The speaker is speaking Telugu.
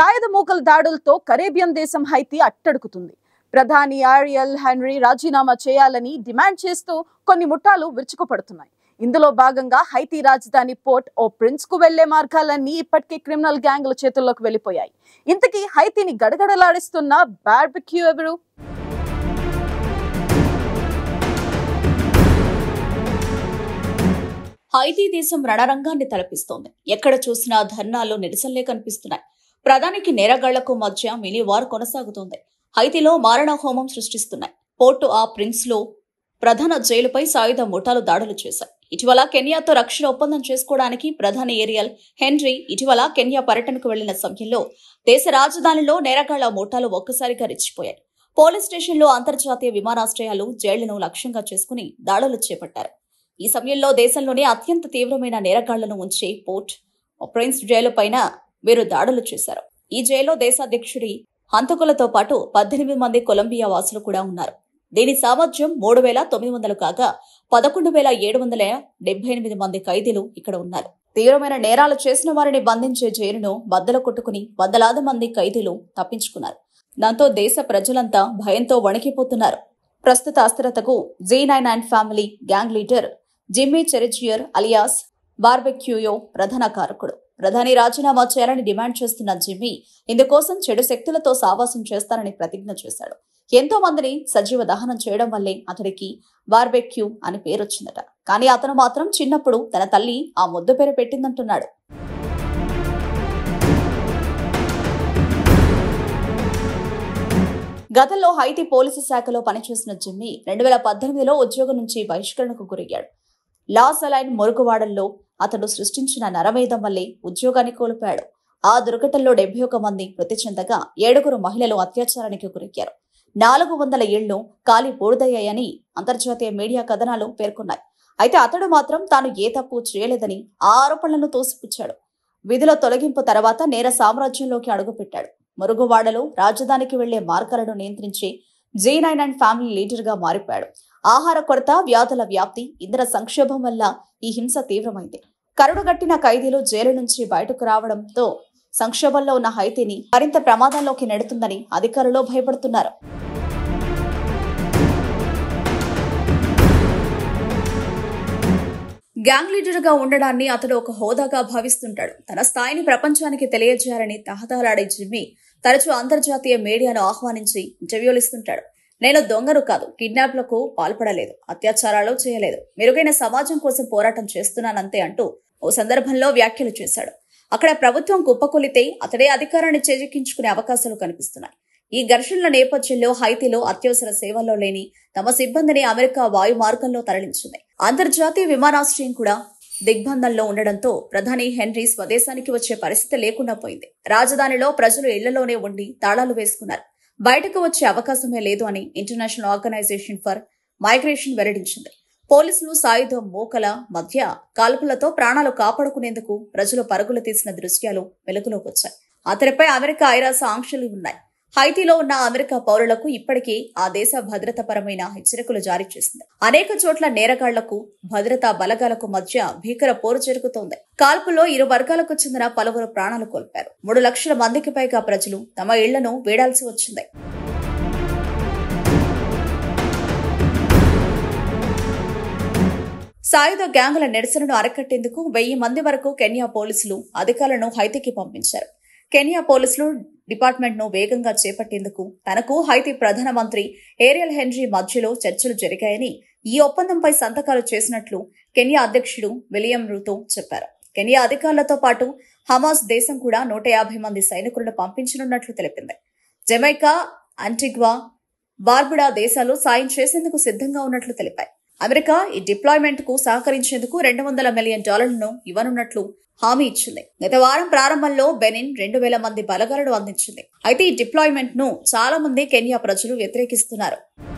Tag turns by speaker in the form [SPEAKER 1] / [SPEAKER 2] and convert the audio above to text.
[SPEAKER 1] సాయుధ మూకల దాడులతో కరేబియన్ దేశం హైతి అట్టడుకుతుంది ప్రధాని ఆరియల్ హెన్రీ రాజీనామా చేయాలని డిమాండ్ చేస్తూ కొన్ని ముఠాలు విరుచుకుపడుతున్నాయి ఇందులో భాగంగా హైతీ రాజధాని పోర్ట్ ఓ ప్రిన్స్ కు వెళ్లే మార్గాలన్నీ ఇప్పటికే క్రిమినల్ గ్యాంగ్ల చేతుల్లోకి వెళ్లిపోయాయి ఇంతకీ హైతీని గడగడలాడిస్తున్న బార్బిక్యూ ఎవరు
[SPEAKER 2] హైతీ దేశం రణరంగాన్ని తలపిస్తోంది ఎక్కడ చూసినా ధర్నాలు నిరసనలే కనిపిస్తున్నాయి ప్రధానికి నేరగాళ్లకు మధ్య మినీ వార్ కొనసాగుతోంది హైతీలో మారణ హోమం సృష్టిస్తున్నాయి పోర్టు ఆ ప్రిన్స్ లో ప్రధాన జైలుపై సాయుధ ముఠాలు దాడులు చేశాయి ఇటీవల కెన్యాతో రక్షణ ఒప్పందం చేసుకోవడానికి ప్రధాని ఏరియల్ హెన్రీ ఇటీవల కెన్యా పర్యటనకు వెళ్లిన సమయంలో దేశ రాజధానిలో నేరగాళ్ల ముఠాలు ఒక్కసారిగా రెచ్చిపోయాయి పోలీస్ స్టేషన్లో అంతర్జాతీయ విమానాశ్రయాలు జైళ్లను లక్ష్యంగా చేసుకుని దాడులు చేపట్టారు ఈ సమయంలో దేశంలోనే అత్యంత తీవ్రమైన నేరగాళ్లను ఉంచే పోర్ట్ ప్రిన్స్ జైలు పైన వీరు దాడులు చేశారు ఈ జైల్లో దేశాధ్యక్షుడి హంతకులతో పాటు పద్దెనిమిది మంది కొలంబియా వాసులు కూడా ఉన్నారు దీని సామర్థ్యం మూడు వేల తొమ్మిది వందలు కాగా పదకొండు వేల ఏడు వందల డెబ్బై ఎనిమిది మంది ఖైదీలు ఇక్కడ ఉన్నారు తీవ్రమైన నేరాలు చేసిన వారిని బంధించే జైలును బద్దలు కొట్టుకుని వందలాది మంది ఖైదీలు తప్పించుకున్నారు దాంతో దేశ ప్రజలంతా భయంతో వణికిపోతున్నారు ప్రస్తుత అస్థిరతకు G nine and family gang leader Jimmy Cherizier alias బార్బెక్యూయో ప్రధాన కారకుడు ప్రధాని రాజీనామా చేయాలని డిమాండ్ చేస్తున్న జిమ్మీ ఇందుకోసం చెడు శక్తులతో సావాసం చేస్తారని ప్రతిజ్ఞ చేశాడు ఎంతో మందిని సజీవ దహనం చేయడం వల్లే అతడికి బార్బెక్యూ అని పేరొచ్చిందట కానీ అతను మాత్రం చిన్నప్పుడు తన తల్లి ఆ ముద్దు పేరు పెట్టిందంటున్నాడు గతంలో హైటీ పోలీసు శాఖలో పనిచేసిన జిమ్మీ రెండు వేల పద్దెనిమిదిలో ఉద్యోగం నుంచి బహిష్కరణకు గురయ్యాడు లాస్ అలైన్ మురుగువాడల్లో అతడు సృష్టించిన నరమేధం వల్లే ఉద్యోగాన్ని కోల్పోయాడు ఆ దుర్ఘటనలో డెబ్బై ఒక మంది మృతి చెందగా ఏడుగురు మహిళలు అత్యాచారానికి గురయ్యారు నాలుగు వందల ఏళ్లు కాలి బూడిదయ్యాయని అంతర్జాతీయ మీడియా కథనాలు పేర్కొన్నాయి అయితే అతడు మాత్రం తాను ఏ తప్పు చేయలేదని ఆ ఆరోపణలను తోసిపుచ్చాడు విధుల తొలగింపు తర్వాత నేర సామ్రాజ్యంలోకి అడుగుపెట్టాడు మురుగువాడలో రాజధానికి వెళ్లే మార్గాలను నియంత్రించే జీ నైన్ అండ్ ఫ్యామిలీ లీడర్గా మారిపోయాడు ఆహార కొరత వ్యాధుల వ్యాప్తి ఇంధన సంక్షోభం వల్ల ఈ హింస తీవ్రమైంది కరుడుగట్టిన ఖైదీలు జైలు నుంచి బయటకు రావడంతో సంక్షోభంలో ఉన్న హైతీని మరింత ప్రమాదంలోకి నెడుతుందని అధికారులు భయపడుతున్నారు గ్యాంగ్ లీడర్ గా ఉండడాన్ని అతడు ఒక హోదాగా భావిస్తుంటాడు తన స్థాయిని ప్రపంచానికి తెలియజేయాలని తహతహలాడే జిమ్మీ తరచూ అంతర్జాతీయ మీడియాను ఆహ్వానించి ఇంటర్వ్యూలు ఇస్తుంటాడు నేను దొంగను కాదు కిడ్నాప్లకు పాల్పడలేదు అత్యాచారాలు చేయలేదు మెరుగైన సమాజం కోసం పోరాటం చేస్తున్నానంతే అంటూ ఓ సందర్భంలో వ్యాఖ్యలు చేశాడు అక్కడ ప్రభుత్వం కుప్పకొలితే అతడే అధికారాన్ని చేజిక్కించుకునే అవకాశాలు కనిపిస్తున్నాయి ఈ ఘర్షణల నేపథ్యంలో హైతీలో అత్యవసర సేవల్లో లేని తమ సిబ్బందిని అమెరికా వాయు మార్గంలో తరలించింది అంతర్జాతీయ విమానాశ్రయం కూడా దిగ్బంధంలో ఉండడంతో ప్రధాని హెన్రీ స్వదేశానికి వచ్చే పరిస్థితి లేకుండా పోయింది రాజధానిలో ప్రజలు ఇళ్లలోనే ఉండి తాళాలు వేసుకున్నారు బయటకు వచ్చే అవకాశమే లేదు అని ఇంటర్నేషనల్ ఆర్గనైజేషన్ ఫర్ మైగ్రేషన్ వెల్లడించింది పోలీసులు సాయుధ మూకల మధ్య కాల్పులతో ప్రాణాలు కాపాడుకునేందుకు ప్రజలు పరుగులు తీసిన దృశ్యాలు వెలుగులోకి వచ్చాయి అతడిపై అమెరికా ఐరాస ఆంక్షలు ఉన్నాయి హైతీలో ఉన్న అమెరికా పౌరులకు ఇప్పటికీ ఆ దేశ భద్రతాపరమైన హెచ్చరికలు జారీ చేసింది అనేక చోట్ల నేరగాళ్లకు భద్రతా బలగాలకు మధ్య భీకర పోరు జరుగుతోంది కాల్పులో ఇరు వర్గాలకు చెందిన పలువురు ప్రాణాలు కోల్పారు మూడు లక్షల మందికి పైగా ప్రజలు తమ ఇళ్లను వీడాల్సి వచ్చింది సాయుధ గ్యాంగుల నిరసనను అరకట్టేందుకు వెయ్యి మంది వరకు కెన్యా పోలీసులు అధికారులను హైతీకి పంపించారు కెన్యా పోలీసులు డిపార్ట్మెంట్ ను వేగంగా చేపట్టేందుకు తనకు హైతీ ప్రధానమంత్రి ఏరియల్ హెన్రీ మధ్యలో చర్చలు జరిగాయని ఈ ఒప్పందంపై సంతకాలు చేసినట్లు కెన్యా అధ్యక్షుడు విలియం రూతో చెప్పారు కెన్యా అధికారులతో పాటు హమాస్ దేశం కూడా నూట యాభై మంది సైనికులను పంపించనున్నట్లు తెలిపింది జమైకా అంటిగ్వా బార్బుడా దేశాలు సాయం చేసేందుకు సిద్ధంగా ఉన్నట్లు తెలిపాయి అమెరికా ఈ డిప్లాయ్మెంట్ కు సహకరించేందుకు రెండు వందల మిలియన్ డాలర్లను ఇవ్వనున్నట్లు హామీ ఇచ్చింది గత వారం ప్రారంభంలో బెనిన్ రెండు వేల మంది బలగాలను అందించింది అయితే ఈ డిప్లాయ్మెంట్ ను చాలా మంది కెన్యా ప్రజలు వ్యతిరేకిస్తున్నారు